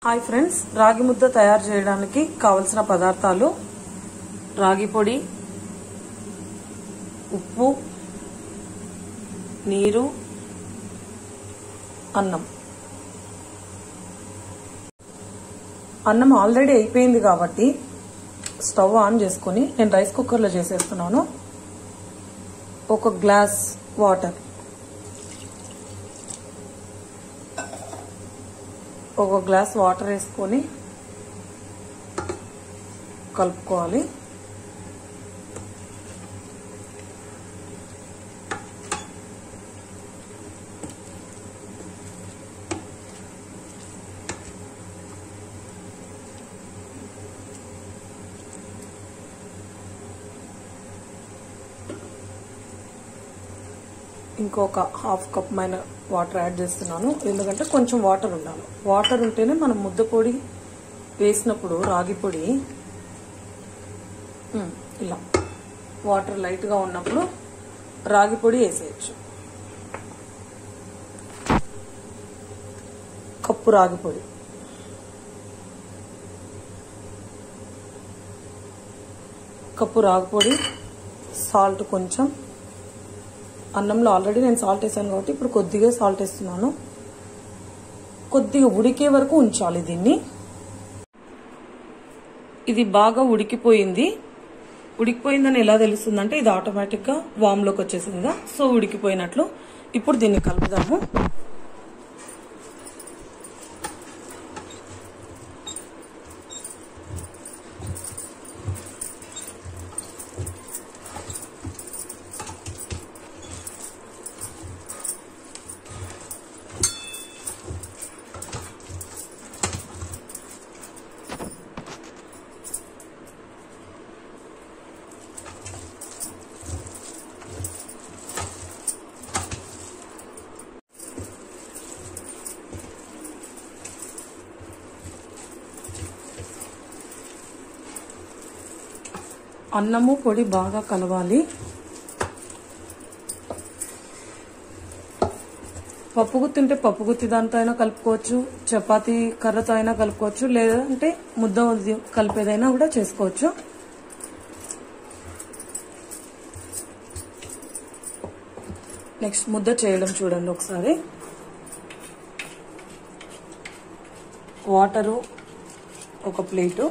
hi friends రాగి ముద్ద తయారు చేయడానికి కావలసిన పదార్థాలు రాగి పొడి ఉప్పు నీరు అన్నం అన్నం ఆల్రెడీ అయిపోయింది కాబట్టి స్టవ్ ఆన్ చేసుకొని నేను రైస్ కుక్కర్లో చేసేస్తున్నాను ఒక గ్లాస్ వాటర్ ఒక గ్లాస్ వాటర్ వేసుకొని కలుపుకోవాలి ఇంకొక హాఫ్ కప్ మైన వాటర్ యాడ్ చేస్తున్నాను ఎందుకంటే కొంచెం వాటర్ ఉండాలి వాటర్ ఉంటేనే మనం ముద్ద పొడి వేసినప్పుడు రాగి పొడి ఉమ్, ఇలా వాటర్ లైట్గా ఉన్నప్పుడు రాగి పొడి వేసేయచ్చు కప్పు రాగి పొడి కప్పు రాగి పొడి సాల్ట్ కొంచెం అన్నంలో ఆల్రెడీ నేను సాల్ట్ వేసాను కాబట్టి ఇప్పుడు కొద్దిగా సాల్ట్ వేస్తున్నాను కొద్దిగా ఉడికే వరకు ఉంచాలి దీన్ని ఇది బాగా ఉడికిపోయింది ఉడికిపోయిందని ఎలా తెలుస్తుందంటే ఇది ఆటోమేటిక్గా వామ్లోకి వచ్చేసిందిగా సో ఉడికిపోయినట్లు ఇప్పుడు దీన్ని కలుపుదాము అన్నము పొడి బాగా కలవాలి పప్పు గుత్తింటే పప్పు గుత్తి దాంతో అయినా కలుపుకోవచ్చు చపాతీ కర్రతో అయినా కలుపుకోవచ్చు లేదంటే ముద్ద ఉద్ది- కలిపేదైనా కూడా చేసుకోవచ్చు నెక్స్ట్ ముద్ద చేయడం చూడండి ఒకసారి వాటరు ఒక ప్లేటు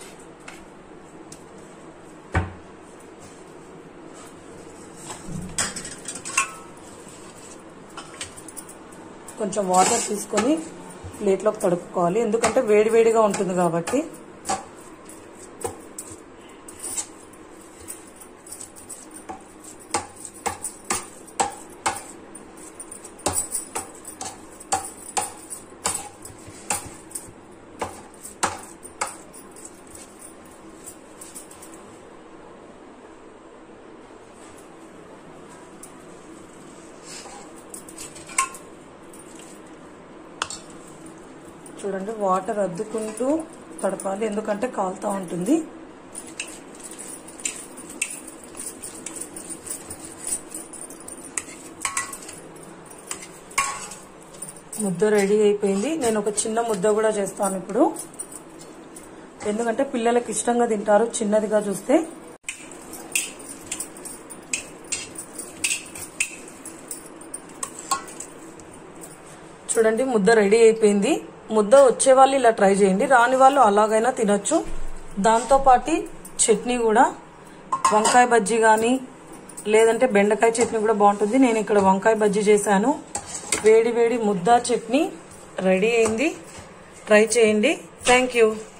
కొంచెం వాటర్ తీసుకొని ప్లేట్లోకి తడుపుకోవాలి ఎందుకంటే వేడివేడిగా ఉంటుంది కాబట్టి చూడండి వాటర్ అద్దుకుంటూ తడపాలి ఎందుకంటే కాలుతా ఉంటుంది ముద్ద రెడీ అయిపోయింది నేను ఒక చిన్న ముద్ద కూడా చేస్తాను ఇప్పుడు ఎందుకంటే పిల్లలకి ఇష్టంగా తింటారు చిన్నదిగా చూస్తే చూడండి ముద్ద రెడీ అయిపోయింది ముద్ద వచ్చే వాళ్ళు ఇలా ట్రై చేయండి రాని వాళ్ళు అలాగైనా తినొచ్చు దాంతో పాటు చట్నీ కూడా వంకాయ బజ్జీ కానీ లేదంటే బెండకాయ చట్నీ కూడా బాగుంటుంది నేను ఇక్కడ వంకాయ బజ్జీ చేశాను వేడి వేడి ముద్ద చట్నీ రెడీ అయింది ట్రై చేయండి థ్యాంక్ యూ